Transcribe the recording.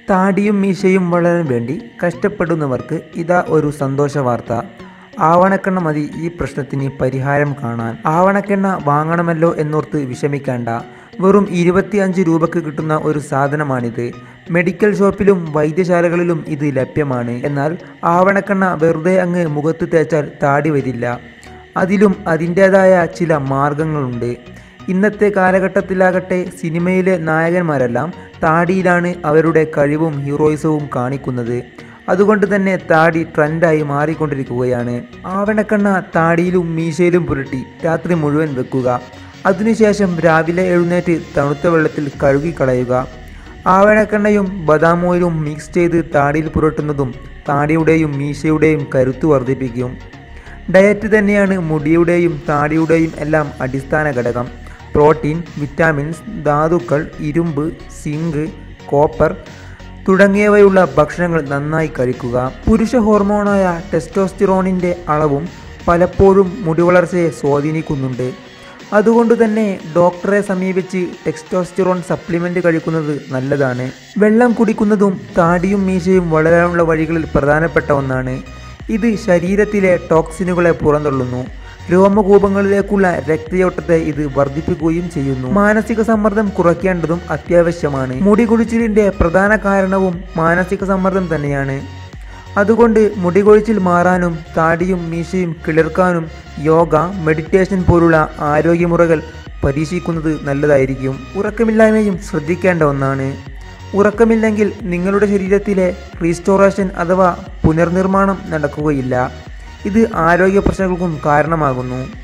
താടിയും മീശയും വളരാൻ വേണ്ടി കഷ്ടപ്പെടുന്നവർക്ക് ഇതാ ഒരു സന്തോഷ വാർത്ത ആവണക്കെണ്ണ മതി ഈ പ്രശ്നത്തിന് പരിഹാരം കാണാൻ ആവണക്കെണ്ണ വാങ്ങണമല്ലോ എന്നോർത്ത് വിഷമിക്കേണ്ട വെറും ഇരുപത്തിയഞ്ച് രൂപക്ക് കിട്ടുന്ന ഒരു സാധനമാണിത് മെഡിക്കൽ ഷോപ്പിലും വൈദ്യശാലകളിലും ഇത് ലഭ്യമാണ് എന്നാൽ ആവണക്കെണ്ണ വെറുതെ അങ്ങ് മുഖത്ത് തേച്ചാൽ താടി വരില്ല അതിലും അതിൻ്റേതായ ചില മാർഗങ്ങളുണ്ട് ഇന്നത്തെ കാലഘട്ടത്തിലാകട്ടെ സിനിമയിലെ നായകന്മാരെല്ലാം താടിയിലാണ് അവരുടെ കഴിവും ഹീറോയിസവും കാണിക്കുന്നത് അതുകൊണ്ട് തന്നെ താടി ട്രെൻഡായി മാറിക്കൊണ്ടിരിക്കുകയാണ് ആവണക്കണ്ണ താടിയിലും മീശയിലും പുരട്ടി രാത്രി മുഴുവൻ വെക്കുക അതിനുശേഷം രാവിലെ എഴുന്നേറ്റ് തണുത്ത വെള്ളത്തിൽ കഴുകിക്കളയുക ആവണക്കെണ്ണയും ബദാം ഓയിലും മിക്സ് ചെയ്ത് താടിയിൽ പുരട്ടുന്നതും താടിയുടെയും മീശയുടെയും കരുത്ത് വർദ്ധിപ്പിക്കും ഡയറ്റ് തന്നെയാണ് മുടിയുടെയും താടിയുടെയും എല്ലാം അടിസ്ഥാന ഘടകം പ്രോട്ടീൻ വിറ്റാമിൻസ് ധാതുക്കൾ ഇരുമ്പ് സിങ്ക് കോപ്പർ തുടങ്ങിയവയുള്ള ഭക്ഷണങ്ങൾ നന്നായി കഴിക്കുക പുരുഷ ഹോർമോണായ ടെസ്റ്റോസ്റ്റിറോണിൻ്റെ അളവും പലപ്പോഴും മുടി വളർച്ചയെ സ്വാധീനിക്കുന്നുണ്ട് അതുകൊണ്ട് തന്നെ ഡോക്ടറെ സമീപിച്ച് ടെക്സ്റ്റോസ്റ്റിറോൺ സപ്ലിമെൻ്റ് കഴിക്കുന്നത് നല്ലതാണ് വെള്ളം കുടിക്കുന്നതും താടിയും മീശയും വളരാനുള്ള വഴികളിൽ പ്രധാനപ്പെട്ട ഒന്നാണ് ഇത് ശരീരത്തിലെ ടോക്സിനുകളെ പുറന്തള്ളുന്നു രോമകൂപങ്ങളിലേക്കുള്ള രക്തയോട്ടത്തെ ഇത് വർദ്ധിപ്പിക്കുകയും ചെയ്യുന്നു മാനസിക സമ്മർദ്ദം കുറയ്ക്കേണ്ടതും അത്യാവശ്യമാണ് മുടി കൊഴിച്ചിലിൻ്റെ പ്രധാന കാരണവും മാനസിക സമ്മർദ്ദം തന്നെയാണ് അതുകൊണ്ട് മുടി കൊഴിച്ചിൽ മാറാനും താടിയും മീശയും കിളിർക്കാനും യോഗ മെഡിറ്റേഷൻ പോലുള്ള ആരോഗ്യമുറകൾ പരീക്ഷിക്കുന്നത് നല്ലതായിരിക്കും ഉറക്കമില്ലായ്മയും ശ്രദ്ധിക്കേണ്ട ഒന്നാണ് ഉറക്കമില്ലെങ്കിൽ നിങ്ങളുടെ ശരീരത്തിലെ റീസ്റ്റോറേഷൻ അഥവാ പുനർനിർമ്മാണം നടക്കുകയില്ല ഇത് ആരോഗ്യ പ്രശ്നങ്ങൾക്കും കാരണമാകുന്നു